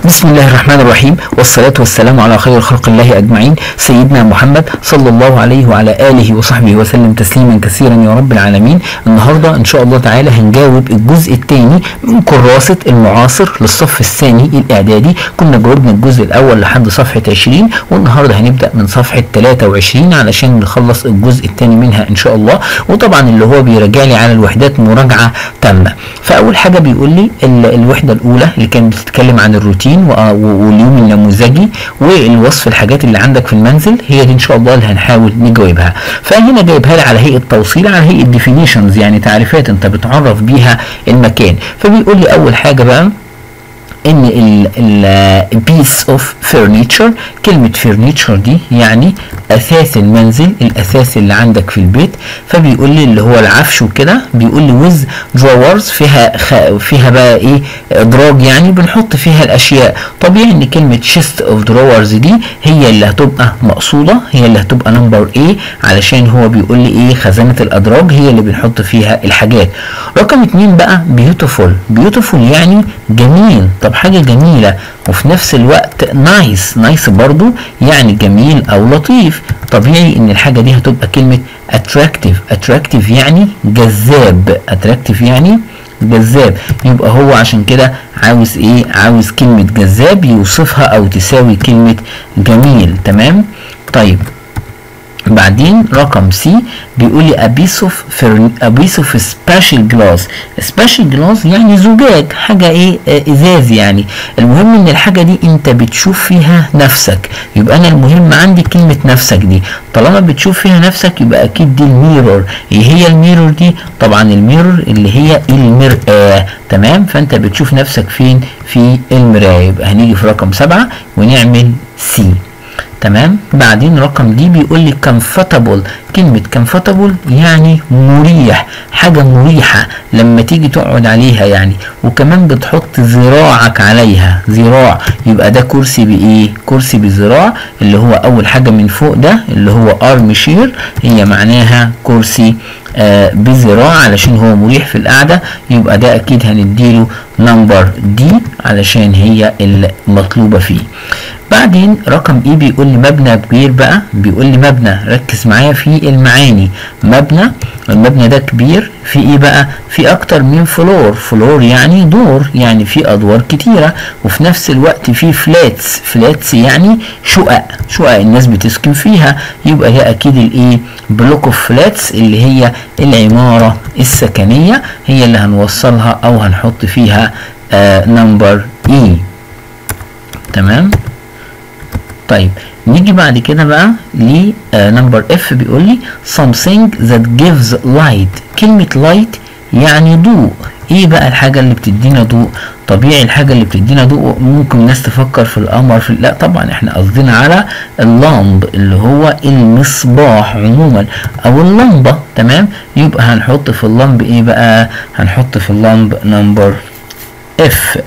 بسم الله الرحمن الرحيم والصلاة والسلام على خير خلق الله أجمعين سيدنا محمد صلى الله عليه وعلى آله وصحبه وسلم تسليما كثيرا يا رب العالمين النهاردة إن شاء الله تعالى هنجاوب الجزء الثاني من كراسة المعاصر للصف الثاني الإعدادي كنا جاوبنا الجزء الأول لحد صفحة 20 والنهاردة هنبدأ من صفحة 23 علشان نخلص الجزء الثاني منها إن شاء الله وطبعا اللي هو بيراجع لي على الوحدات مراجعة تامة فأول حاجة بيقول لي ال- الوحدة الأولى اللي كانت بتتكلم عن الروتين و- و- واليوم النموذجي والوصف الحاجات اللي عندك في المنزل هي دي ان شاء الله اللي هنحاول نجاوبها فهنا جايبها لي على هيئه توصيل على هيئه ديفينيشنز يعني تعريفات انت بتعرف بيها المكان فبيقول لي اول حاجه بقى ان ال بيس اوف furniture كلمة furniture دي يعني اثاث المنزل الاثاث اللي عندك في البيت فبيقول لي اللي هو العفش وكده بيقول لي with drawers فيها خ... فيها بقى ايه ادراج يعني بنحط فيها الاشياء طبيعي ان كلمة chest of drawers دي هي اللي هتبقى مقصودة هي اللي هتبقى نمبر ايه علشان هو بيقول لي ايه خزانة الادراج هي اللي بنحط فيها الحاجات رقم اتنين بقى beautiful beautiful يعني جميل طب حاجة جميلة وفي نفس الوقت نايس نايس برضو يعني جميل او لطيف طبيعي ان الحاجة دي هتبقى كلمة attractive attractive يعني جذاب attractive يعني جذاب يبقى هو عشان كده عاوز ايه عاوز كلمة جذاب يوصفها او تساوي كلمة جميل تمام طيب بعدين رقم سي بيقول لي a piece of furn- a piece of special glass special glass يعني زجاج حاجة ايه آه، ازاز يعني المهم ان الحاجة دي انت بتشوف فيها نفسك يبقى انا المهم عندي كلمة نفسك دي طالما بتشوف فيها نفسك يبقى اكيد دي الميرور ايه هي الميرور دي طبعا الميرور اللي هي المرآة تمام فانت بتشوف نفسك فين في المراية يبقى هنيجي في رقم سبعة ونعمل سي تمام بعدين رقم دي بيقول لي comfortable كلمة comfortable يعني مريح حاجة مريحة لما تيجي تقعد عليها يعني وكمان بتحط ذراعك عليها ذراع يبقى ده كرسي بإيه كرسي بذراع اللي هو أول حاجة من فوق ده اللي هو arm chair هي معناها كرسي آه بذراع علشان هو مريح في القعدة يبقى ده أكيد هنديله نمبر دي علشان هي المطلوبة فيه بعدين رقم ايه بيقول لي مبنى كبير بقى بيقول لي مبنى ركز معايا في المعاني مبنى المبنى ده كبير في ايه بقى في اكتر من فلور فلور يعني دور يعني في ادوار كتيرة وفي نفس الوقت في فلاتس فلاتس يعني شقق شقق الناس بتسكن فيها يبقى هي اكيد الايه بلوك اوف فلاتس اللي هي العمارة السكنية هي اللي هنوصلها او هنحط فيها نمبر اي تمام طيب نيجي بعد كده بقى ل نمبر اف بيقول لي something that gives light كلمة light يعني ضوء ايه بقى الحاجة اللي بتدينا ضوء طبيعي الحاجة اللي بتدينا ضوء ممكن الناس تفكر في القمر في لا طبعا احنا قصدنا على اللامب اللي هو المصباح عموما او اللمبة تمام يبقى هنحط في اللمب ايه بقى هنحط في اللمب نمبر اف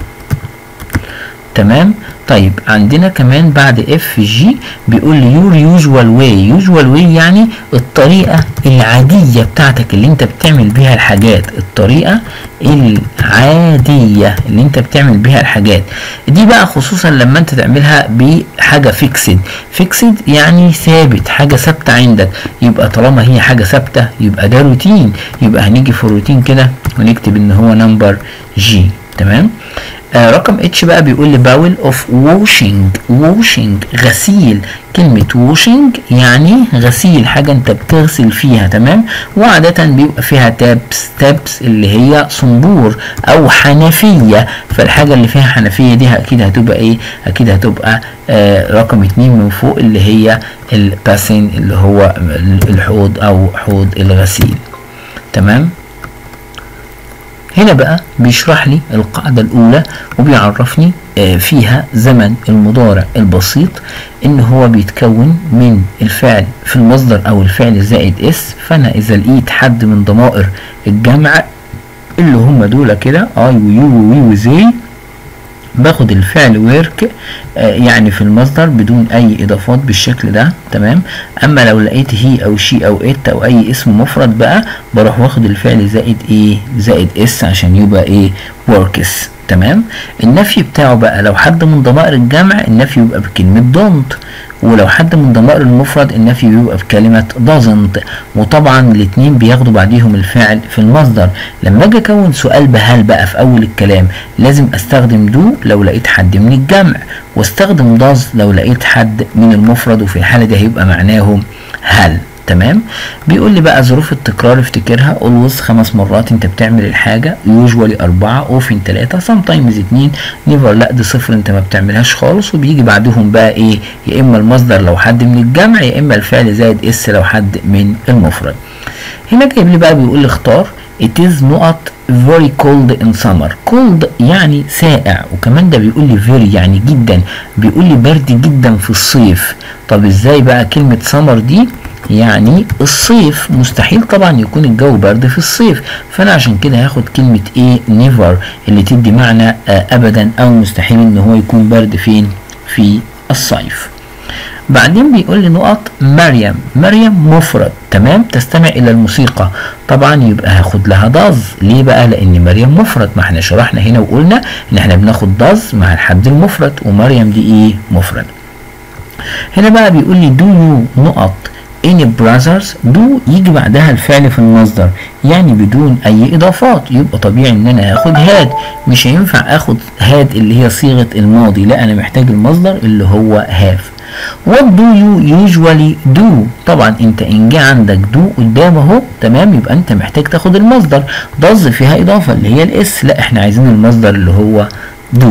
تمام طيب عندنا كمان بعد اف جي بيقول لي يور يوجوال واي يوجوال واي يعني الطريقه العاديه بتاعتك اللي انت بتعمل بيها الحاجات الطريقه العاديه اللي انت بتعمل بيها الحاجات دي بقى خصوصا لما انت تعملها بحاجه فيكسد فيكسد يعني ثابت حاجه ثابته عندك يبقى طالما هي حاجه ثابته يبقى ده روتين يبقى هنيجي في الروتين كده ونكتب ان هو نمبر جي تمام آه رقم اتش بقى بيقول لي باول اوف واشنج واشنج غسيل كلمة واشنج يعني غسيل حاجة انت بتغسل فيها تمام وعادة بيبقى فيها تابس تابس اللي هي صنبور او حنفية فالحاجة اللي فيها حنفية دي اكيد هتبقى ايه اكيد هتبقى آه رقم اتنين من فوق اللي هي الباسين اللي هو الحوض او حوض الغسيل تمام هنا بقى بيشرح لي القاعدة الأولى وبيعرفني فيها زمن المضارع البسيط إن هو بيتكون من الفعل في المصدر أو الفعل زائد اس فأنا إذا لقيت حد من ضمائر الجمع اللي هم دول كده اي ويو ووي وزي باخد الفعل ورك آه يعني في المصدر بدون اي اضافات بالشكل ده تمام اما لو لقيت هي او شي او ات او اي اسم مفرد بقى بروح واخد الفعل زائد ايه زائد اس عشان يبقى ايه works تمام النفي بتاعه بقى لو حد من ضمائر الجمع النفي يبقى بكلمة don't ولو حد من ضمائر المفرد النفي بيبقى بكلمة doesn't وطبعا الاتنين بياخدوا بعديهم الفعل في المصدر لما اجي اكون سؤال بهل بقى في اول الكلام لازم استخدم دو لو لقيت حد من الجمع واستخدم does لو لقيت حد من المفرد وفي الحالة دي هيبقى معناهم هل تمام بيقول لي بقى ظروف التكرار افتكرها اولويز خمس مرات انت بتعمل الحاجه يوجوالي اربعه اوفن ثلاثه سام تايمز اتنين نيفر لا دي صفر انت ما بتعملهاش خالص وبيجي بعدهم بقى ايه يا اما المصدر لو حد من الجمع يا اما الفعل زائد اس لو حد من المفرد هنا جايب لي بقى بيقول لي اختار it is نقط very cold in summer cold يعني ساقع وكمان ده بيقول لي very يعني جدا بيقول لي برد جدا في الصيف طب ازاي بقى كلمة summer دي يعني الصيف مستحيل طبعا يكون الجو برد في الصيف فانا عشان كده هاخد كلمة ايه never اللي تدي معنى آه ابدا او مستحيل ان هو يكون برد فين في الصيف بعدين بيقول لي نقط مريم مريم مفرد تمام تستمع الى الموسيقى طبعا يبقى هاخد لها ضز ليه بقى لان مريم مفرد ما احنا شرحنا هنا وقلنا ان احنا بناخد ضز مع الحد المفرد ومريم دي ايه مفرد هنا بقى بيقول لي do you نقط any brothers do يجي بعدها الفعل في المصدر يعني بدون اي اضافات يبقى طبيعي ان انا هاخد هاد مش هينفع اخد هاد اللي هي صيغه الماضي لا انا محتاج المصدر اللي هو have What do you usually do؟ طبعا انت ان جه عندك do قدام اهو تمام يبقى انت محتاج تاخد المصدر ضز فيها اضافه اللي هي الاس لا احنا عايزين المصدر اللي هو do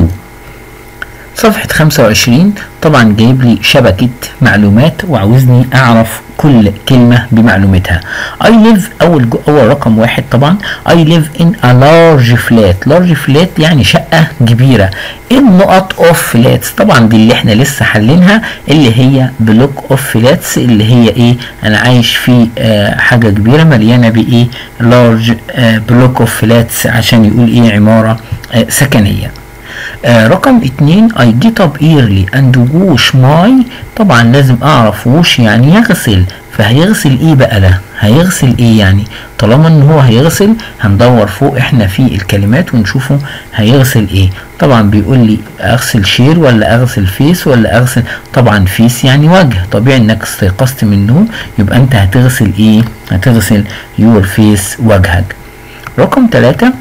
صفحة 25 طبعا جايب لي شبكة معلومات وعاوزني أعرف كل كلمة بمعلومتها I live أول جو أول رقم واحد طبعا I live in a large flat large flat يعني شقة كبيرة النقط of flats طبعا دي اللي احنا لسه حلينها اللي هي بلوك of flats اللي هي ايه أنا عايش في آه حاجة كبيرة مليانة بإيه large آه بلوك of flats عشان يقول ايه عمارة آه سكنية آه رقم اتنين I get up early and wash my طبعا لازم اعرف wash يعني يغسل فهيغسل ايه بقى ده هيغسل ايه يعني طالما ان هو هيغسل هندور فوق احنا في الكلمات ونشوفه هيغسل ايه طبعا بيقول لي اغسل شير ولا اغسل فيس ولا اغسل طبعا فيس يعني وجه طبيعي انك استيقظت من النوم يبقى انت هتغسل ايه هتغسل يور فيس وجهك رقم ثلاثة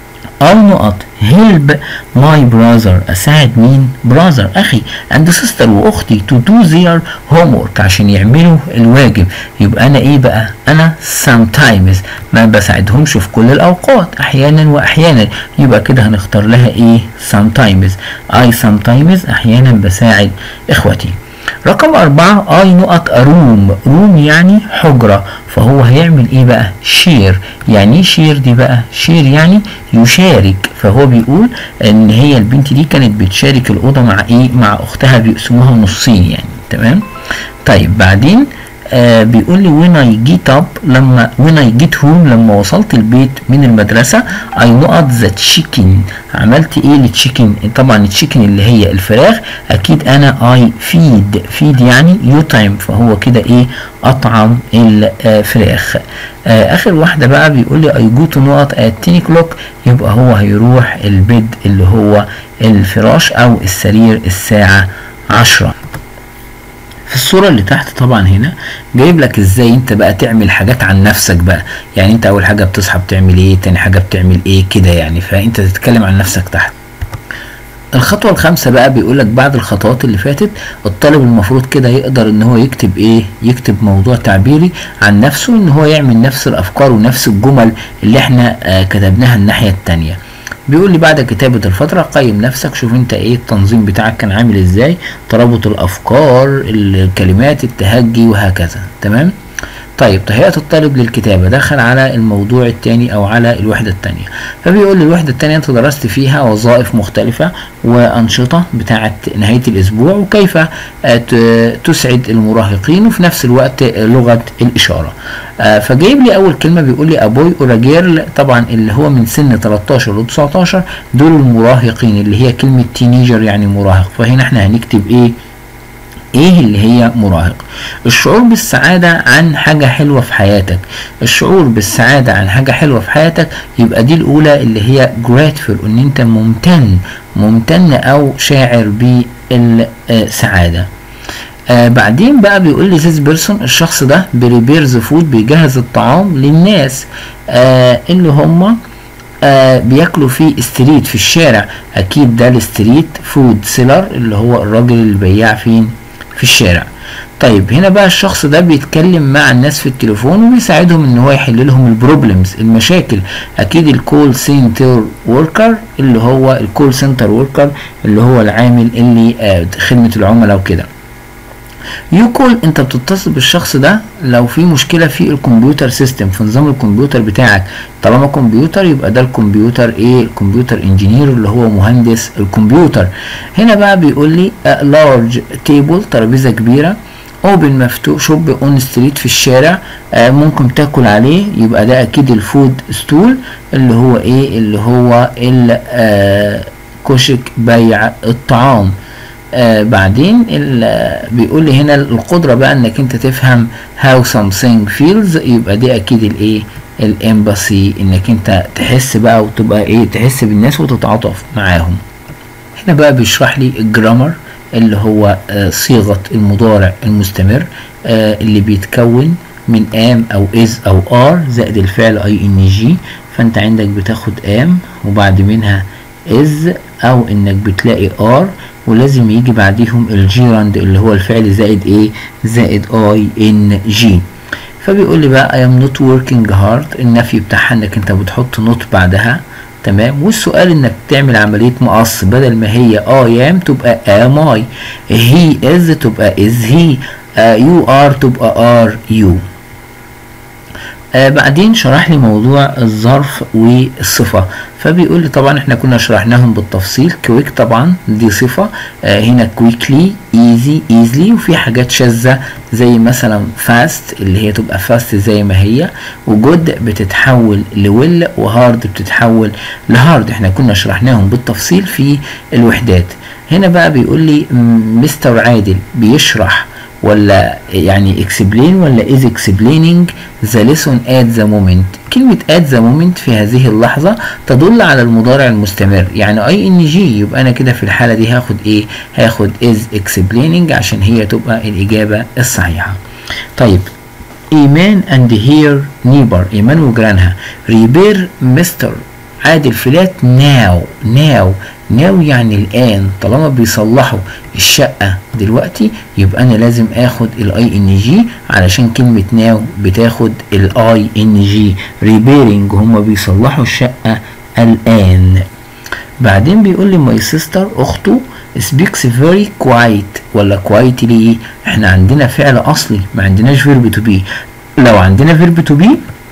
أو نقط help my brother أساعد مين brother أخي and sister وأختي to do their homework عشان يعملوا الواجب يبقى أنا إيه بقى أنا sometimes ما بساعدهمش في كل الأوقات أحيانا وأحيانا يبقى كده هنختار لها إيه sometimes I sometimes أحيانا بساعد إخوتي رقم أربعة اي نقط روم روم يعني حجرة فهو هيعمل ايه بقى شير يعني ايه شير دي بقى شير يعني يشارك فهو بيقول ان هي البنت دي كانت بتشارك الأوضة مع ايه مع أختها بيقسموها نصين يعني تمام طيب بعدين آه بيقول لي when I get up لما when I get home لما وصلت البيت من المدرسة I نقط the chicken عملت ايه للتشيكن طبعا التشيكن اللي هي الفراخ اكيد انا I feed feed يعني يطعم فهو كده ايه اطعم الفراخ آه اخر واحدة بقى بيقول لي I go to نقط at 10 o'clock يبقى هو هيروح البيت اللي هو الفراش او السرير الساعة 10 في الصورة اللي تحت طبعا هنا جايب لك ازاي انت بقى تعمل حاجات عن نفسك بقى يعني انت اول حاجة بتصحى بتعمل ايه تاني حاجة بتعمل ايه كده يعني فانت تتكلم عن نفسك تحت الخطوة الخامسة بقى بيقول لك بعد الخطوات اللي فاتت الطالب المفروض كده يقدر ان هو يكتب ايه يكتب موضوع تعبيري عن نفسه ان هو يعمل نفس الافكار ونفس الجمل اللي احنا آه كتبناها الناحية التانية بيقول لي بعد كتابة الفترة قيم نفسك شوف انت ايه التنظيم بتاعك كان عامل ازاي ترابط الافكار الكلمات التهجي وهكذا تمام طيب تهيئة الطالب للكتابة دخل على الموضوع الثاني أو على الوحدة الثانية فبيقول لي الوحدة الثانية أنت درست فيها وظائف مختلفة وأنشطة بتاعة نهاية الأسبوع وكيف تسعد المراهقين وفي نفس الوقت لغة الإشارة فجايب لي أول كلمة بيقول لي أبوي أورا جيرل طبعا اللي هو من سن 13 ل 19 دول المراهقين اللي هي كلمة تينيجر يعني مراهق فهنا احنا هنكتب إيه ايه اللي هي مراهق الشعور بالسعادة عن حاجة حلوة في حياتك الشعور بالسعادة عن حاجة حلوة في حياتك يبقى دي الاولى اللي هي grateful ان انت ممتن ممتن او شاعر بالسعادة آه بعدين بقى بيقول لي ذيس بيرسون الشخص ده بريبيرز فود بيجهز الطعام للناس آه اللي هم آه بياكلوا في ستريت في الشارع اكيد ده الستريت فود سيلر اللي هو الراجل البياع فين في الشارع طيب هنا بقى الشخص ده بيتكلم مع الناس في التليفون وبيساعدهم ان هو يحل لهم البروبلمز المشاكل اكيد الكول سنتر وركر اللي هو الكول سنتر وركر اللي هو العامل اللي آه خدمه العملاء وكده يو كول انت بتتصل بالشخص ده لو في مشكله في الكمبيوتر سيستم في نظام الكمبيوتر بتاعك طالما كمبيوتر يبقى ده الكمبيوتر ايه الكمبيوتر انجينير اللي هو مهندس الكمبيوتر هنا بقى بيقول لي لارج تيبل ترابيزه كبيره اوبن مفتوح شوب اون ستريت في الشارع آه ممكن تاكل عليه يبقى ده اكيد الفود ستول اللي هو ايه اللي هو آه كشك بيع الطعام آه بعدين بيقول لي هنا القدره بقى انك انت تفهم how something feels يبقى دي اكيد الايه الامباسي انك انت تحس بقى وتبقى ايه تحس بالناس وتتعاطف معاهم هنا بقى بيشرح لي الجرامر اللي هو آه صيغه المضارع المستمر آه اللي بيتكون من ام او از او ار زائد الفعل اي ان جي فانت عندك بتاخد ام وبعد منها از او انك بتلاقي ار ولازم يجي بعديهم الجيراند اللي هو الفعل زائد ايه زائد اي ان جي فبيقول لي بقى I am not working hard النفي بتاعها انك انت بتحط نوت بعدها تمام والسؤال انك تعمل عملية مقص بدل ما هي I am تبقى am I he is تبقى is he uh, you are تبقى are you آه بعدين شرح لي موضوع الظرف والصفة فبيقول لي طبعا احنا كنا شرحناهم بالتفصيل كويك طبعا دي صفة آه هنا كويكلي ايزي ايزلي وفي حاجات شاذة زي مثلا فاست اللي هي تبقى فاست زي ما هي وجود بتتحول لويل وهارد بتتحول لهارد احنا كنا شرحناهم بالتفصيل في الوحدات هنا بقى بيقول لي مستر عادل بيشرح ولا يعني explain ولا is explaining the lesson at the moment كلمة at the moment في هذه اللحظة تدل على المضارع المستمر يعني اي ان جي يبقى انا كده في الحالة دي هاخد ايه هاخد is explaining عشان هي تبقى الاجابة الصحيحة طيب ايمان and her neighbor ايمان وجيرانها ريبير مستر عادل فلات ناو ناو ناو يعني الان طالما بيصلحوا الشقة دلوقتي يبقى انا لازم اخد الاي ان جي علشان كلمة ناو بتاخد الاي ان جي ريبيرنج هما بيصلحوا الشقة الان بعدين بيقول لي ماي سيستر اخته speaks very quiet ولا quietly احنا عندنا فعل اصلي ما عندناش verb to be لو عندنا verb to be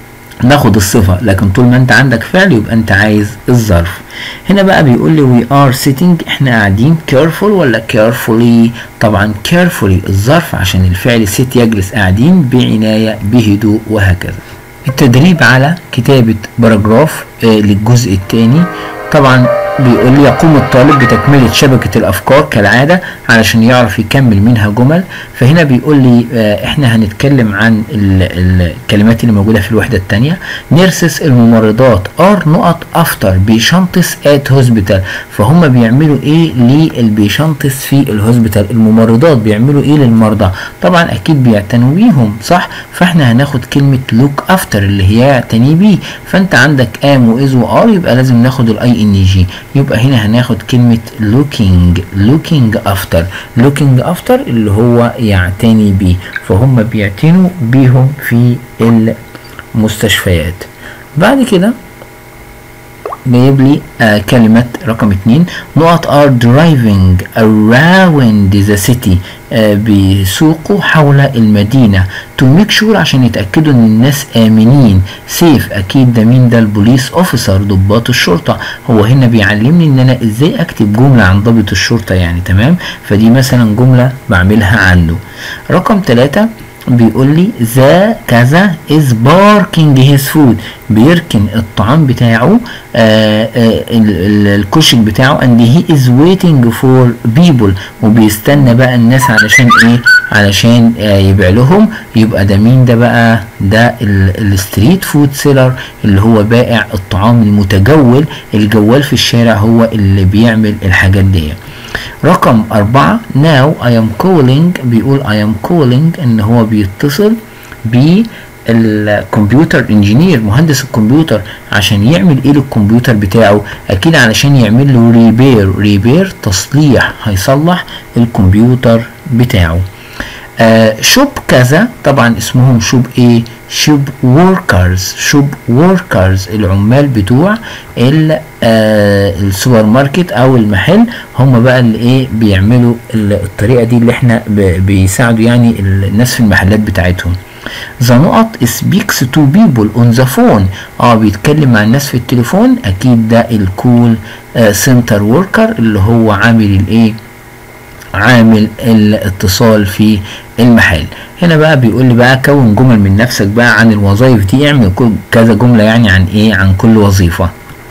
ناخد الصفة لكن طول ما انت عندك فعل يبقى انت عايز الظرف هنا بقى بيقول لي we are sitting احنا قاعدين careful ولا carefully طبعا carefully الظرف عشان الفعل sit يجلس قاعدين بعناية بهدوء وهكذا التدريب على كتابة باراجراف آه للجزء الثاني طبعا بيقول لي يقوم الطالب بتكملة شبكة الأفكار كالعادة علشان يعرف يكمل منها جمل فهنا بيقول لي آه احنا هنتكلم عن ال ال الكلمات اللي موجودة في الوحدة الثانية نيرسس الممرضات ار نقط افتر بيشنطس ات هوسبيتال فهم بيعملوا ايه للبيشنطس في الهوسبيتال الممرضات بيعملوا ايه للمرضى طبعا اكيد بيعتنوا بيهم صح فاحنا هناخد كلمة لوك افتر اللي هي يعتني بيه فانت عندك ام واز وار يبقى لازم ناخد الاي ان جي يبقى هنا هناخد كلمة looking looking after looking after اللي هو يعتني بيه فهم بيعتنوا بيهم في المستشفيات بعد كده جايب لي آه كلمة رقم اتنين نقط are driving around the city آه بيسوقوا حول المدينة to make sure عشان يتأكدوا ان الناس آمنين safe اكيد ده مين ده البوليس اوفيسر ضباط الشرطة هو هنا بيعلمني ان انا ازاي اكتب جملة عن ضابط الشرطة يعني تمام فدي مثلا جملة بعملها عنده رقم ثلاثة بيقول لي ذا كذا is barking his food بيركن الطعام بتاعه آه آه الكشك بتاعه and he is waiting for people وبيستنى بقى الناس علشان ايه علشان آه يبيع لهم يبقى ده مين ده بقى ده الستريت فود سيلر اللي هو بائع الطعام المتجول الجوال في الشارع هو اللي بيعمل الحاجات دي رقم أربعة now I am calling بيقول I am calling إن هو بيتصل بالكمبيوتر انجينير مهندس الكمبيوتر عشان يعمل ايه للكمبيوتر بتاعه اكيد علشان يعمل له ريبير ريبير تصليح هيصلح الكمبيوتر بتاعه آه شوب كذا طبعا اسمهم شوب ايه شوب وركرز شوب وركرز العمال بتوع آه السوبر ماركت او المحل هم بقى اللي ايه بيعملوا الطريقه دي اللي احنا بيساعدوا يعني الناس في المحلات بتاعتهم ذا نقط speaks to people on the phone اه بيتكلم مع الناس في التليفون اكيد ده الكول سنتر وركر اللي هو عامل الايه عامل الاتصال في المحل هنا بقى بيقول لي بقى كون جمل من نفسك بقى عن الوظائف دي اعمل كذا جملة يعني عن ايه عن كل وظيفة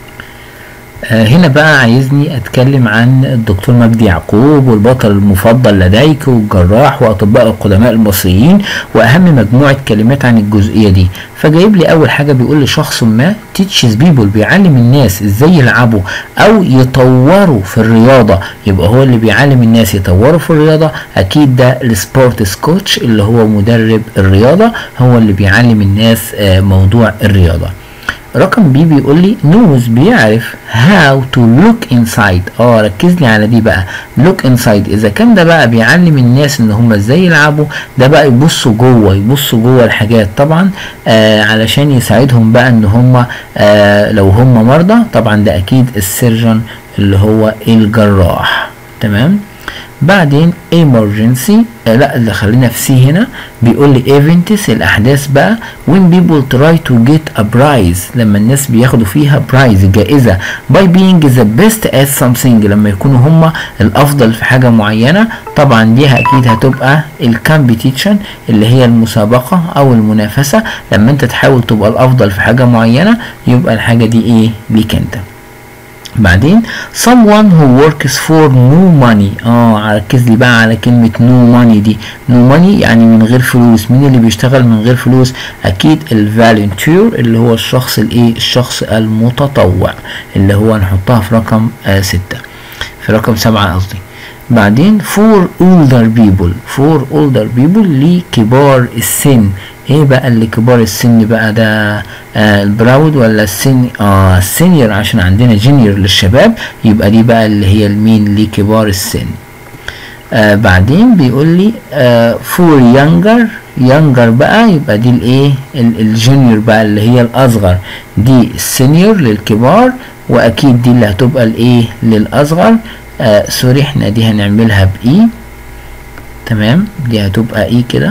آه هنا بقى عايزني اتكلم عن الدكتور مجدي يعقوب والبطل المفضل لديك والجراح واطباء القدماء المصريين واهم مجموعه كلمات عن الجزئيه دي فجايب لي اول حاجه بيقول لي شخص ما تيتشز بيبول بيعلم الناس ازاي يلعبوا او يطوروا في الرياضه يبقى هو اللي بيعلم الناس يطوروا في الرياضه اكيد ده السبورتس كوتش اللي هو مدرب الرياضه هو اللي بيعلم الناس آه موضوع الرياضه رقم بي بيقول لي نوز بيعرف how to look inside اه ركز لي على دي بقى look inside اذا كان ده بقى بيعلم الناس ان هم ازاي يلعبوا ده بقى يبصوا جوه يبصوا جوه الحاجات طبعا آه علشان يساعدهم بقى ان هم آه لو هم مرضى طبعا ده اكيد السيرجن اللي هو الجراح تمام بعدين emergency آه لا اللي خلينا في سي هنا بيقول لي events الاحداث بقى when people try to get a prize لما الناس بياخدوا فيها برايز جائزه by being the best at something لما يكونوا هم الافضل في حاجه معينه طبعا دي اكيد هتبقى الكامبيتيشن اللي هي المسابقه او المنافسه لما انت تحاول تبقى الافضل في حاجه معينه يبقى الحاجه دي ايه ليك انت بعدين someone who works for no money اه ركز لي بقى على كلمة no money دي no money يعني من غير فلوس مين اللي بيشتغل من غير فلوس اكيد الفالنتير اللي هو الشخص الايه الشخص المتطوع اللي هو نحطها في رقم آه ستة في رقم سبعة قصدي بعدين for older people for older people لكبار السن ايه بقى اللي كبار السن بقى ده آه البراود ولا السن اه السينيور عشان عندنا جونيور للشباب يبقى دي بقى اللي هي المين لكبار السن آه بعدين بيقول لي آه فور يونجر يونجر بقى يبقى دي الايه الجونيور بقى اللي هي الاصغر دي السينيور للكبار واكيد دي اللي هتبقى الايه للاصغر آه سوري احنا دي هنعملها باي تمام دي هتبقى اي كده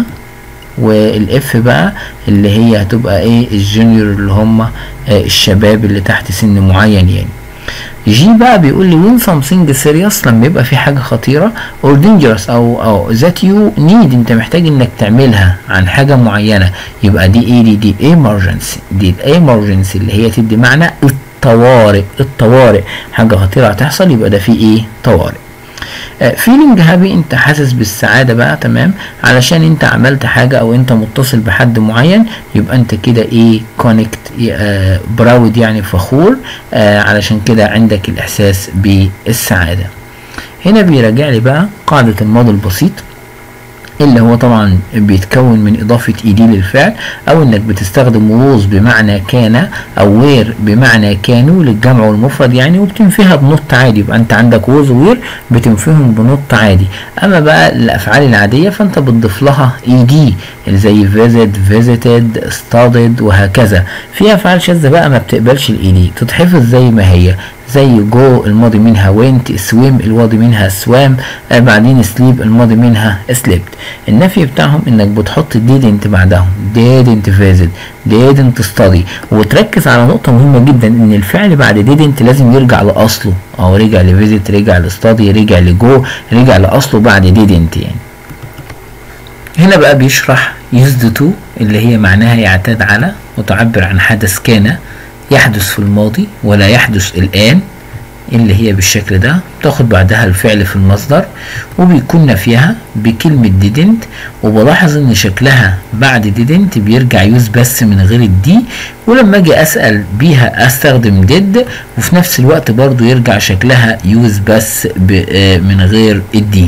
والاف بقى اللي هي هتبقى ايه الجونيور اللي هم آه الشباب اللي تحت سن معين يعني جي بقى بيقول لي when something serious لما يبقى في حاجه خطيره or dangerous او او that you need انت محتاج انك تعملها عن حاجه معينه يبقى دي ايه دي دي emergency دي emergency اللي هي تدي معنى الطوارئ الطوارئ حاجه خطيره هتحصل يبقى ده في ايه طوارئ فيلينج هابي انت حاسس بالسعادة بقى تمام علشان انت عملت حاجة او انت متصل بحد معين يبقى انت كده ايه كونكت اه براود يعني فخور اه علشان كده عندك الاحساس بالسعادة هنا بيراجع لي بقى قاعدة الماضي البسيط اللي هو طبعا بيتكون من إضافة إيدي للفعل أو إنك بتستخدم ووز بمعنى كان أو وير بمعنى كانوا للجمع والمفرد يعني وبتنفيها بنط عادي يبقى أنت عندك ووز وير بتنفيهم بنط عادي أما بقى الأفعال العادية فأنت بتضيف لها إيدي زي visit visited studied وهكذا في أفعال شاذة بقى ما بتقبلش الإيدي تتحفظ زي ما هي زي جو الماضي منها went سويم الماضي منها سوام آه بعدين سليب الماضي منها سليبت النفي بتاعهم انك بتحط didn't بعدهم didn't visit didn't study وتركز على نقطة مهمة جدا ان الفعل بعد didn't لازم يرجع لأصله او رجع لفيزيت رجع لستادي رجع لجو رجع لأصله بعد didn't يعني هنا بقى بيشرح used to اللي هي معناها يعتاد على وتعبر عن حدث كان يحدث في الماضي ولا يحدث الآن اللي هي بالشكل ده تاخد بعدها الفعل في المصدر وبيكون نفيها بكلمة didn't وبلاحظ ان شكلها بعد didn't بيرجع يوز بس من غير الدي ولما اجي اسأل بيها استخدم did وفي نفس الوقت برضو يرجع شكلها يوز بس من غير الدي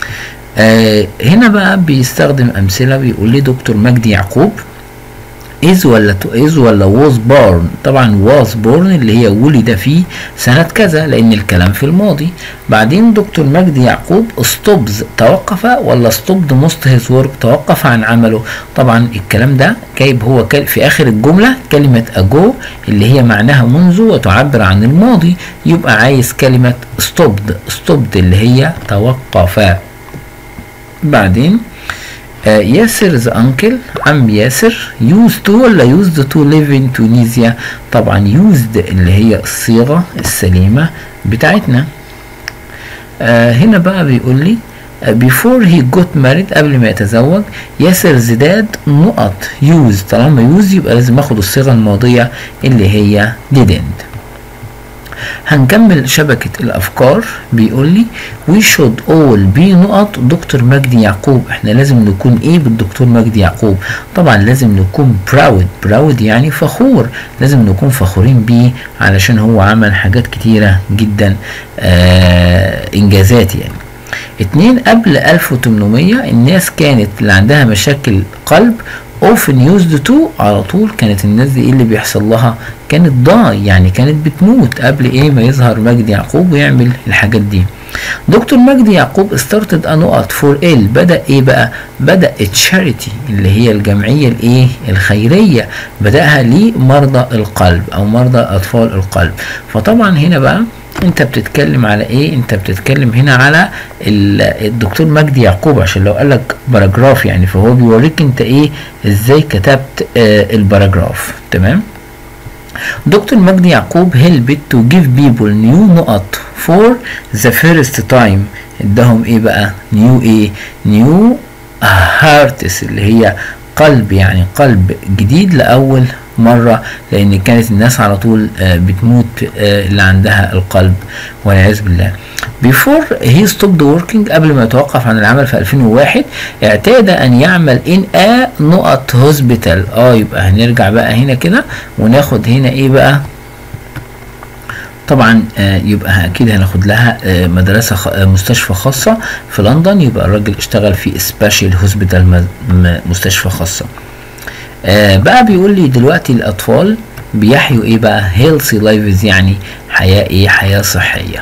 آه هنا بقى بيستخدم امثله بيقول لي دكتور مجدي يعقوب is ولا to is ولا was born طبعا was born اللي هي ولد في سنة كذا لأن الكلام في الماضي بعدين دكتور مجدي يعقوب stops توقف ولا stopped most his work توقف عن عمله طبعا الكلام ده جايب هو في آخر الجملة كلمة ago اللي هي معناها منذ وتعبر عن الماضي يبقى عايز كلمة stopped stopped اللي هي توقف بعدين آه ياسر ذا انكل عم ياسر used to ولا used to live in Tunisia طبعا used اللي هي الصيغة السليمة بتاعتنا آه هنا بقى بيقول لي before he got married قبل ما يتزوج ياسر زداد نقط use طالما use يبقى لازم اخد الصيغة الماضية اللي هي didn't هنكمل شبكة الأفكار بيقول لي we should all be نقط دكتور مجدي يعقوب احنا لازم نكون ايه بالدكتور مجدي يعقوب طبعا لازم نكون proud proud يعني فخور لازم نكون فخورين بيه علشان هو عمل حاجات كتيرة جدا آه انجازات يعني اتنين قبل 1800 الناس كانت اللي عندها مشاكل قلب often used to على طول كانت الناس دي ايه اللي بيحصل لها كانت ضاي يعني كانت بتموت قبل ايه ما يظهر مجدي يعقوب ويعمل الحاجات دي دكتور مجدي يعقوب started a نقط فور ال بدا ايه بقى بدا تشاريتي اللي هي الجمعيه الايه الخيريه بداها لمرضى القلب او مرضى اطفال القلب فطبعا هنا بقى انت بتتكلم على ايه انت بتتكلم هنا على الدكتور مجدي يعقوب عشان لو قالك باراجراف يعني فهو بيوريك انت ايه ازاي كتبت آه الباراجراف تمام دكتور مجدي يعقوب helped to give people new نقط for the first time اداهم ايه بقى new ايه new hearts اللي هي قلب يعني قلب جديد لأول مرة لأن كانت الناس على طول بتموت اللي عندها القلب والعياذ بالله before he stopped working قبل ما يتوقف عن العمل في 2001 اعتاد أن يعمل in a نقط هوسبيتال اه يبقى هنرجع بقى هنا كده وناخد هنا ايه بقى طبعا آه يبقى اكيد هناخد لها آه مدرسه خ... آه مستشفى خاصه في لندن يبقى الراجل اشتغل في سبيشال هوسبيتال مستشفى خاصه بقى بيقول لي دلوقتي الاطفال بيحيوا ايه بقى هيلثي لايفز يعني حياه ايه حياه صحيه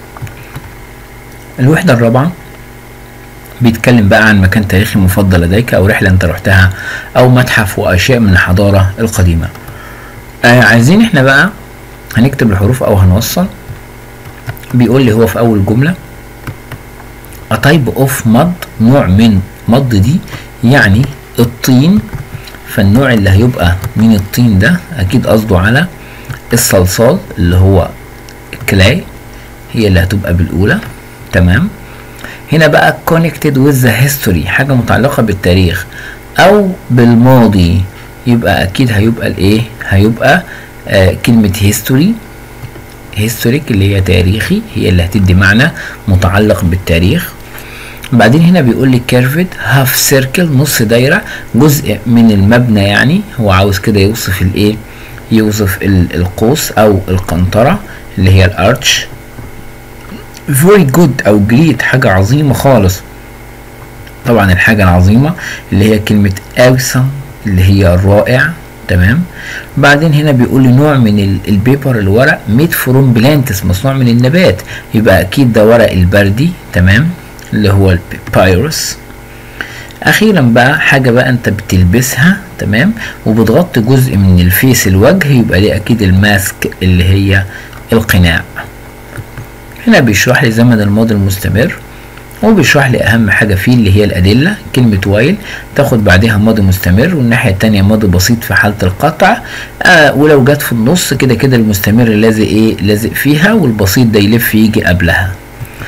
الوحده الرابعه بيتكلم بقى عن مكان تاريخي مفضل لديك او رحله انت رحتها او متحف واشياء من الحضاره القديمه عايزين احنا بقى هنكتب الحروف او هنوصل بيقول لي هو في اول جمله a type of mud نوع من مض دي يعني الطين فالنوع اللي هيبقى من الطين ده اكيد قصده على الصلصال اللي هو الكلاي هي اللي هتبقى بالاولى تمام هنا بقى connected with the history حاجة متعلقة بالتاريخ او بالماضي يبقى اكيد هيبقى الايه هيبقى آه كلمة history historic اللي هي تاريخي هي اللي هتدي معنى متعلق بالتاريخ بعدين هنا بيقول لي كيرفد هاف سيركل نص دايره جزء من المبنى يعني هو عاوز كده يوصف الايه يوصف القوس او القنطره اللي هي الارتش فيري جود او جريت حاجه عظيمه خالص طبعا الحاجه العظيمه اللي هي كلمه اوسم اللي هي الرائع تمام بعدين هنا بيقول لي نوع من البيبر الورق ميد فروم بلانتس مصنوع من النبات يبقى اكيد ده ورق البردي تمام اللي هو البايروس اخيرا بقى حاجه بقى انت بتلبسها تمام وبتغطي جزء من الفيس الوجه يبقى دي اكيد الماسك اللي هي القناع هنا بيشرح لي زمن الماضي المستمر وبيشرح لي اهم حاجه فيه اللي هي الادله كلمه وايل تاخد بعدها ماضي مستمر والناحيه التانية ماضي بسيط في حاله القطع آه ولو جت في النص كده كده المستمر لازق ايه لازق فيها والبسيط ده يلف يجي قبلها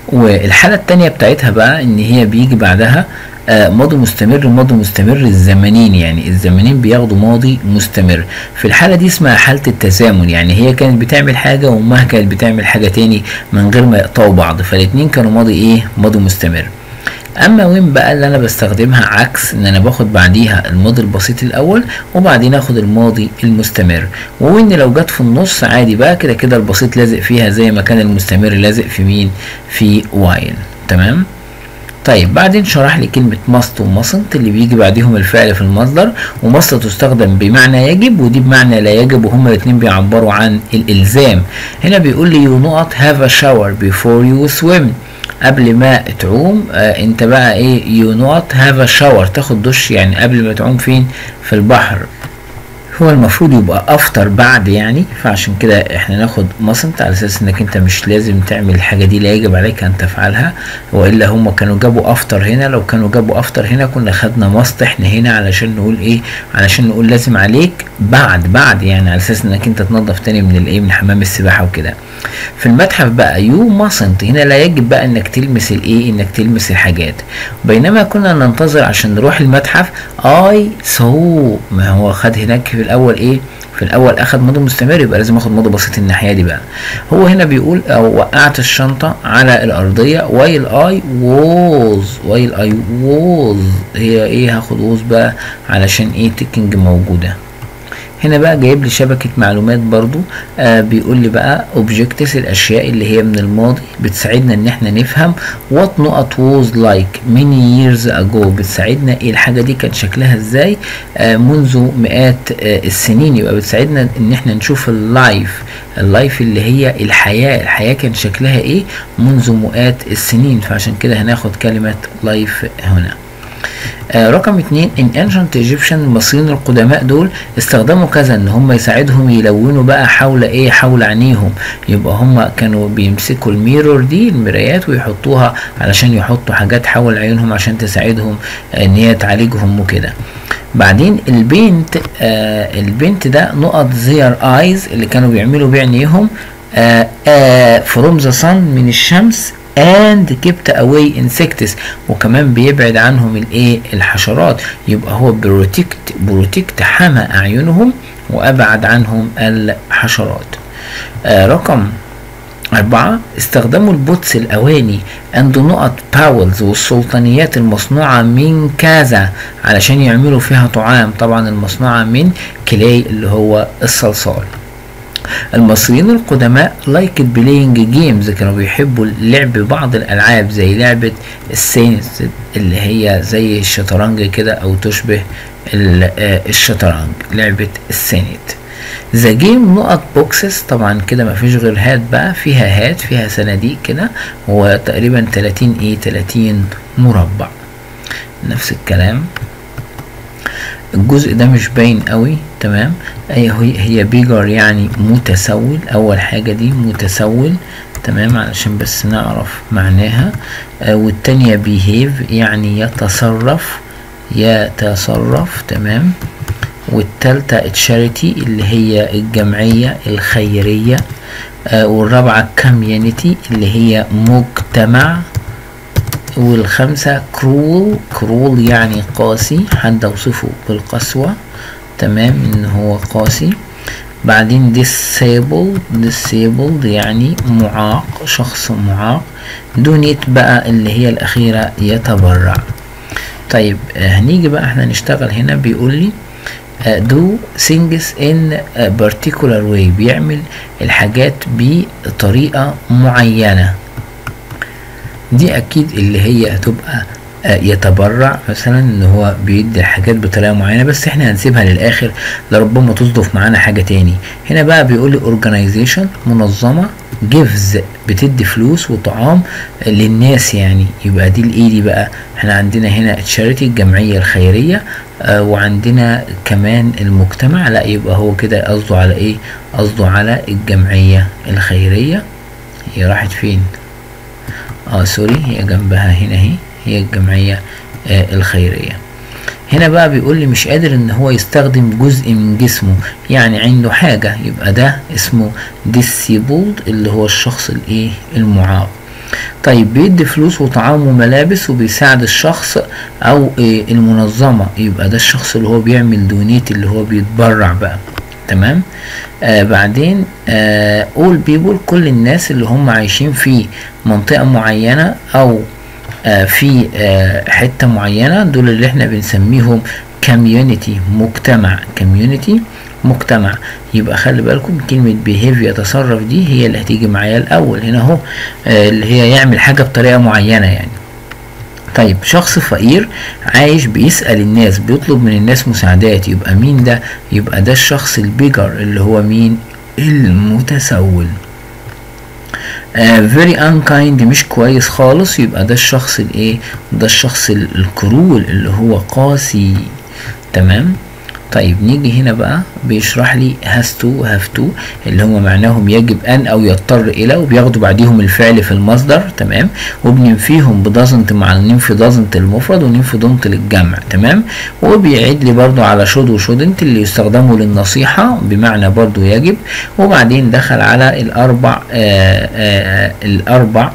والحالة التانية بتاعتها بقى ان هي بيجي بعدها آه، ماضي مستمر ماضي مستمر الزمنين يعني الزمنين بياخدوا ماضي مستمر في الحالة دي اسمها حالة التزامن يعني هي كانت بتعمل حاجة وامها كانت بتعمل حاجة تاني من غير ما يقطعوا بعض فالاتنين كانوا ماضي ايه ماضي مستمر اما وين بقى اللي انا بستخدمها عكس ان انا باخد بعديها الماضي البسيط الاول وبعدين اخد الماضي المستمر وين لو جت في النص عادي بقى كده كده البسيط لازق فيها زي ما كان المستمر لازق في مين في وايل تمام طيب بعدين شرح لي كلمة ماست وماسنت اللي بيجي بعديهم الفعل في المصدر وماست تستخدم بمعنى يجب ودي بمعنى لا يجب وهما الاتنين بيعبروا عن الإلزام هنا بيقول لي you not have a shower before you swim قبل ما تعوم آه انت بقى ايه you not have a shower تاخد دش يعني قبل ما تعوم فين في البحر هو المفروض يبقى افتر بعد يعني فعشان كده احنا ناخد مصنت على اساس انك انت مش لازم تعمل الحاجه دي لا يجب عليك ان تفعلها والا هم كانوا جابوا افتر هنا لو كانوا جابوا افتر هنا كنا خدنا ماست احنا هنا علشان نقول ايه علشان نقول لازم عليك بعد بعد يعني على اساس انك انت تنظف تاني من الايه من حمام السباحه وكده في المتحف بقى يو ماسنت هنا لا يجب بقى انك تلمس الايه انك تلمس الحاجات بينما كنا ننتظر عشان نروح المتحف اي سو ما هو خد هناك في الاول ايه في الاول اخد ماضي مستمر يبقى لازم اخد ماضي بسيط الناحيه دي بقى هو هنا بيقول او وقعت الشنطه على الارضيه وايل اي ووز وايل اي ووز هي ايه هاخد ووز بقى علشان ايه تيكنج موجوده هنا بقى جايب لي شبكة معلومات برضو آه بيقول لي بقى objectives الأشياء اللي هي من الماضي بتساعدنا إن احنا نفهم what نقط was like many years ago بتساعدنا إيه الحاجة دي كان شكلها إزاي آه منذ مئات آه السنين يبقى بتساعدنا إن احنا نشوف اللايف اللايف اللي هي الحياة الحياة كان شكلها إيه منذ مئات السنين فعشان كده هناخد كلمة لايف هنا آه رقم اتنين ان ancient Egyptian المصريين القدماء دول استخدموا كذا ان هم يساعدهم يلونوا بقى حول ايه حول عينيهم يبقى هم كانوا بيمسكوا الميرور دي المرايات ويحطوها علشان يحطوا حاجات حول عيونهم عشان تساعدهم ان هي تعالجهم وكده بعدين البنت آه البنت ده نقط زير ايز اللي كانوا بيعملوا بعينيهم آه آه فروم ذا sun من الشمس and kept away insects وكمان بيبعد عنهم الايه الحشرات يبقى هو بروتكت بروتكت حمى اعينهم وابعد عنهم الحشرات آه رقم أربعة استخدموا البوتس الأواني عند نقط باولز والسلطانيات المصنوعة من كذا علشان يعملوا فيها طعام طبعا المصنوعة من كلاي اللي هو الصلصال المصريين القدماء لايك بلاينج جيمز كانوا بيحبوا لعب بعض الالعاب زي لعبه السينس اللي هي زي الشطرنج كده او تشبه الشطرنج لعبه السينت ذا جيم نقط بوكسز طبعا كده مفيش غير هات بقى فيها هات فيها صناديق كده هو تقريبا 30 ايه 30 مربع نفس الكلام الجزء ده مش باين قوي تمام هي هي بيجر يعني متسول اول حاجه دي متسول تمام علشان بس نعرف معناها آه والتانية بيهيف يعني يتصرف يتصرف تمام والتالتة تشاريتي اللي هي الجمعية الخيرية آه والرابعة كوميونيتي اللي هي مجتمع والخمسة كرول كرول يعني قاسي حد اوصفه بالقسوة تمام ان هو قاسي بعدين disabled disabled يعني معاق شخص معاق دونيت بقى اللي هي الأخيرة يتبرع طيب هنيجي بقى احنا نشتغل هنا بيقول لي do things in a particular way بيعمل الحاجات بطريقة معينة دي اكيد اللي هي هتبقى يتبرع مثلا ان هو بيدي الحاجات بطريقه معينه بس احنا هنسيبها للاخر لربما تصدف معانا حاجه تاني هنا بقى بيقول لي organization منظمه gives بتدي فلوس وطعام للناس يعني يبقى دي الايه دي بقى احنا عندنا هنا تشاريتي الجمعيه الخيريه آه وعندنا كمان المجتمع لا يبقى هو كده قصده على ايه قصده على الجمعيه الخيريه هي راحت فين اه سوري هي جنبها هنا اهي هي الجمعية آه الخيرية هنا بقى بيقول لي مش قادر ان هو يستخدم جزء من جسمه يعني عنده حاجة يبقى ده اسمه disabled اللي هو الشخص الايه المعاق طيب بيدي فلوس وطعام وملابس وبيساعد الشخص او إيه المنظمة يبقى ده الشخص اللي هو بيعمل دونيت اللي هو بيتبرع بقى تمام آه بعدين آه all people كل الناس اللي هم عايشين في منطقة معينة او آه في آه حتة معينة دول اللي احنا بنسميهم community مجتمع community مجتمع يبقى خلي بالكم كلمة behave يتصرف دي هي اللي هتيجي معايا الأول هنا أهو آه اللي هي يعمل حاجة بطريقة معينة يعني طيب شخص فقير عايش بيسأل الناس بيطلب من الناس مساعدات يبقى مين ده يبقى ده الشخص البيجر اللي هو مين المتسول فيري uh, unkind مش كويس خالص يبقى ده الشخص الايه ده الشخص الكرول اللي هو قاسي تمام طيب نيجي هنا بقى بيشرح لي has to have to اللي هم معناهم يجب ان او يضطر الى وبياخدوا بعديهم الفعل في المصدر تمام وبننفيهم بدازنت مع ننفي دازنت المفرد وننفي دونت للجمع تمام وبيعيد لي برضو على شود وشودنت اللي يستخدموا للنصيحة بمعنى برضو يجب وبعدين دخل على الاربع آآ آآ الاربع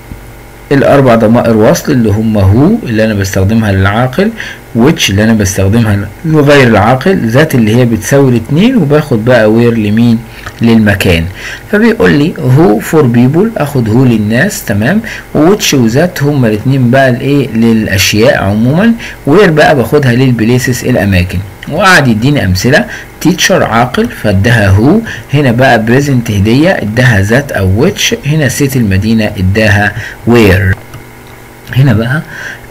الاربع ضمائر وصل اللي هم هو اللي انا بستخدمها للعاقل which اللي انا بستخدمها لغير العاقل ذات اللي هي بتساوي الاتنين وباخد بقى وير لمين للمكان فبيقول لي هو فور بيبول اخد هو للناس تمام ووتش وذات هما الاتنين بقى الايه للاشياء عموما وير بقى باخدها للبليسز الاماكن وقعد يديني امثله تيتشر عاقل فاداها هو هنا بقى بريزنت هديه اداها ذات او ويتش هنا سيت المدينه اداها وير هنا بقى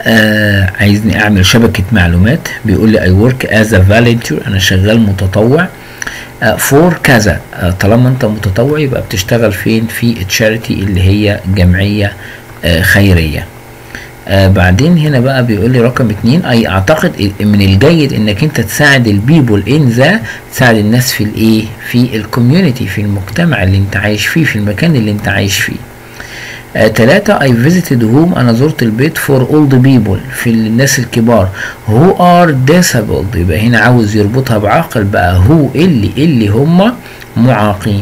آه عايزني اعمل شبكه معلومات بيقول لي اي ورك از ا volunteer انا شغال متطوع فور uh, كذا uh, طالما انت متطوع يبقى بتشتغل فين في تشاريتي اللي هي جمعيه uh, خيريه آه بعدين هنا بقى بيقول لي رقم اتنين اي اعتقد من الجيد انك انت تساعد البيبول ان ذا تساعد الناس في الايه في الكوميونتي في المجتمع اللي انت عايش فيه في المكان اللي انت عايش فيه آه تلاتة I visited home أنا زرت البيت for old people في الناس الكبار who are disabled يبقى هنا عاوز يربطها بعقل بقى هو اللي اللي هم معاقين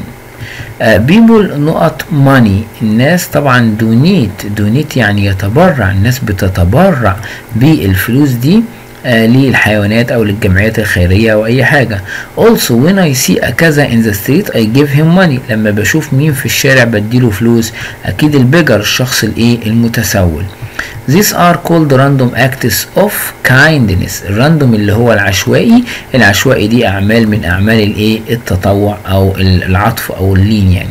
بيبول نقط ماني الناس طبعا دونيت دونيت يعني يتبرع الناس بتتبرع بالفلوس دي آه للحيوانات او للجمعيات الخيريه او اي حاجه also when I see a كذا in the street I give him money لما بشوف مين في الشارع بديله فلوس اكيد البيجر الشخص الايه المتسول These are called random acts of kindness الراندوم اللي هو العشوائي العشوائي دي أعمال من أعمال الإيه التطوع أو العطف أو اللين يعني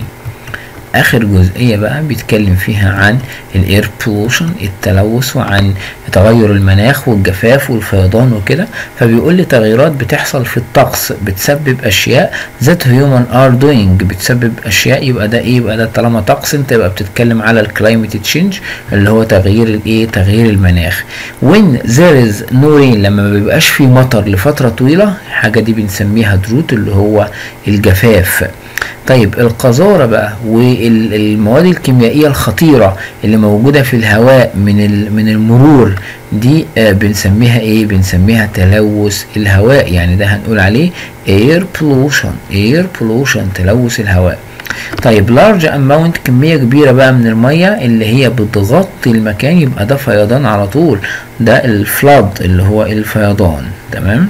آخر جزئية بقى بيتكلم فيها عن الاير بولوشن التلوث وعن تغير المناخ والجفاف والفيضان وكده فبيقول لي تغيرات بتحصل في الطقس بتسبب أشياء ذات هيومن ار دوينج بتسبب أشياء يبقى ده إيه يبقى ده طالما طقس أنت يبقى بتتكلم على الكلايمت تشينج اللي هو تغيير الإيه تغيير المناخ when there is no rain لما ما بيبقاش في مطر لفترة طويلة الحاجة دي بنسميها دروت اللي هو الجفاف طيب القذارة بقى والمواد الكيميائية الخطيرة اللي موجودة في الهواء من من المرور دي آه بنسميها ايه بنسميها تلوث الهواء يعني ده هنقول عليه air pollution air pollution تلوث الهواء طيب لارج اماونت كميه كبيره بقى من الميه اللي هي بتغطي المكان يبقى ده فيضان على طول ده الفلاد اللي هو الفيضان تمام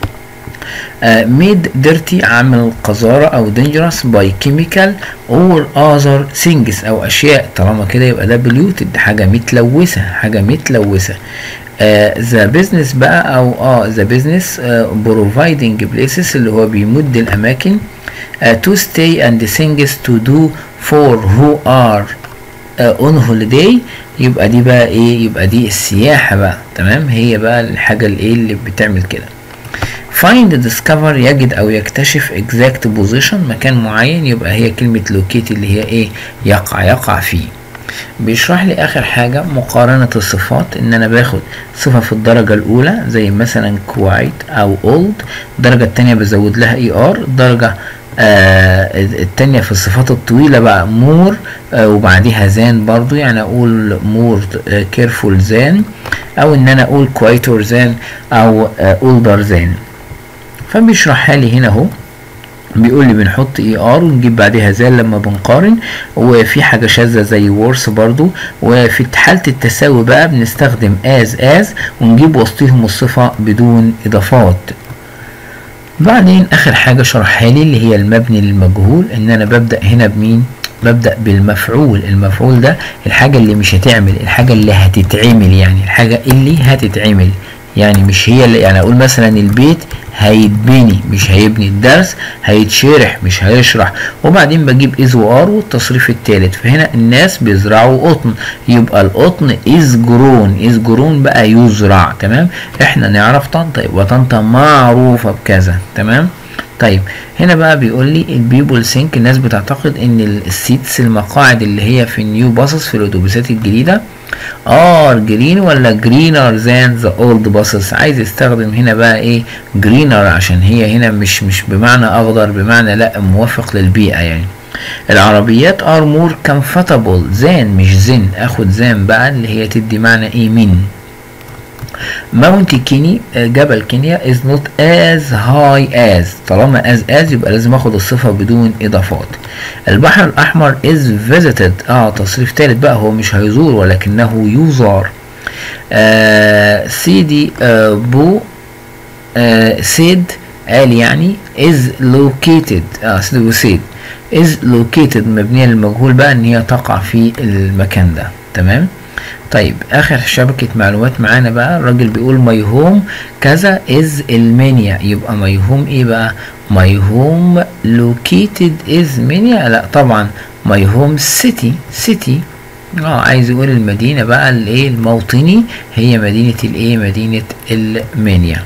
ميد ديرتي عامل قذارة أو dangerous by chemical or other things أو أشياء طالما كده يبقى ده polluted حاجة متلوثة حاجة متلوثة ذا uh, بيزنس بقى أو اه ذا بيزنس providing places اللي هو بيمد الأماكن uh, to stay and things to do for who are uh, on holiday يبقى دي بقى ايه يبقى دي السياحة بقى تمام هي بقى الحاجة اللي ايه اللي بتعمل كده find discover يجد او يكتشف exact position مكان معين يبقى هي كلمة locate اللي هي ايه يقع يقع فيه بيشرح لي اخر حاجة مقارنة الصفات ان انا باخد صفة في الدرجة الاولى زي مثلا quite او old الدرجة التانية بزود لها اي ار الدرجة آه التانية في الصفات الطويلة بقى مور آه وبعديها زان برضو يعني اقول مور آه كيرفول زان او ان انا اقول كويتور زان او آه اولدر زان فبيشرحها لي هنا اهو بيقول لي بنحط اي ار ونجيب بعدها زال لما بنقارن وفي حاجه شاذه زي ورث برضو وفي حاله التساوي بقى بنستخدم از از ونجيب وسطهم الصفه بدون اضافات بعدين اخر حاجه شرحها لي اللي هي المبني للمجهول ان انا ببدا هنا بمين ببدا بالمفعول المفعول ده الحاجه اللي مش هتعمل الحاجه اللي هتتعمل يعني الحاجه اللي هتتعمل يعني مش هي اللي يعني اقول مثلا البيت هيتبني مش هيبني الدرس هيتشرح مش هيشرح وبعدين بجيب از وار والتصريف الثالث فهنا الناس بيزرعوا قطن يبقى القطن از جرون از جرون بقى يزرع تمام احنا نعرف طنطا يبقى طنطا معروفه بكذا تمام طيب هنا بقى بيقول لي البيبول سينك الناس بتعتقد ان السيتس المقاعد اللي هي في النيو باصص في الاتوبيسات الجديده ار جرين ولا جرينر ذان ذا اولد باصص عايز يستخدم هنا بقى ايه جرينر عشان هي هنا مش مش بمعنى اخضر بمعنى لا موافق للبيئه يعني العربيات ار مور كمفورتابل ذان مش زن اخد ذان بقى اللي هي تدي معنى ايه من ماونت كيني جبل كينيا is not as high as طالما as as يبقى لازم اخد الصفة بدون اضافات البحر الاحمر is visited اه تصريف ثالث بقى هو مش هيزور ولكنه يزار آه سيدي آه بو آه سيد قال يعني is located اه سيدي بو سيد is located مبنية للمجهول بقى ان هي تقع في المكان ده تمام طيب اخر شبكة معلومات معانا بقى الراجل بيقول ماي هوم كذا از المنيا يبقى ماي هوم ايه بقى ماي هوم لوكيتد از منيا لا طبعا ماي هوم سيتي سيتي اه عايز يقول المدينة بقى الايه الموطني هي مدينة الايه مدينة المنيا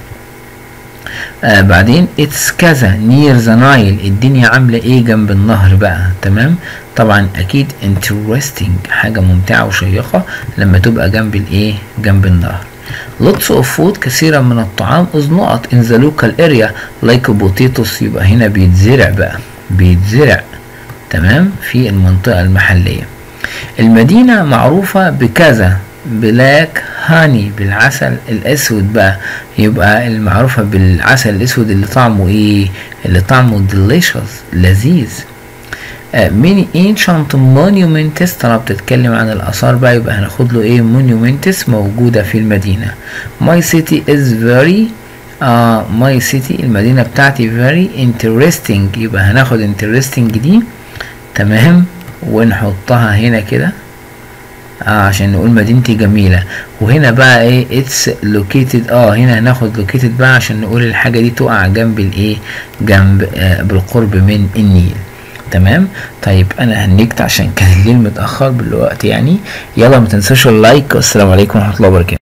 آه بعدين اتس كذا نير ذا نايل الدنيا عامله ايه جنب النهر بقى تمام طبعا اكيد interesting حاجه ممتعه وشيقه لما تبقى جنب الايه جنب النهر lots of food كثيرا من الطعام is not in the local area like potatoes يبقى هنا بيتزرع بقى بيتزرع تمام في المنطقه المحليه المدينه معروفه بكذا بلاك هاني بالعسل الاسود بقى يبقى المعروفة بالعسل الاسود اللي طعمه ايه اللي طعمه ديليشوس لذيذ ميني ancient monuments طالما بتتكلم عن الآثار بقى يبقى هناخد له ايه monuments موجودة في المدينة my city is very آه my city المدينة بتاعتي very interesting يبقى هناخد interesting دي تمام ونحطها هنا كده اه عشان نقول مدينتي جميلة وهنا بقى ايه اتس لوكيتد اه هنا هناخد لوكيتد بقى عشان نقول الحاجة دي تقع جنب الايه جنب آه بالقرب من النيل تمام طيب انا هنكت عشان كان الليل متأخر بالوقت يعني يلا ما تنسوش اللايك والسلام عليكم ورحمة الله وبركاته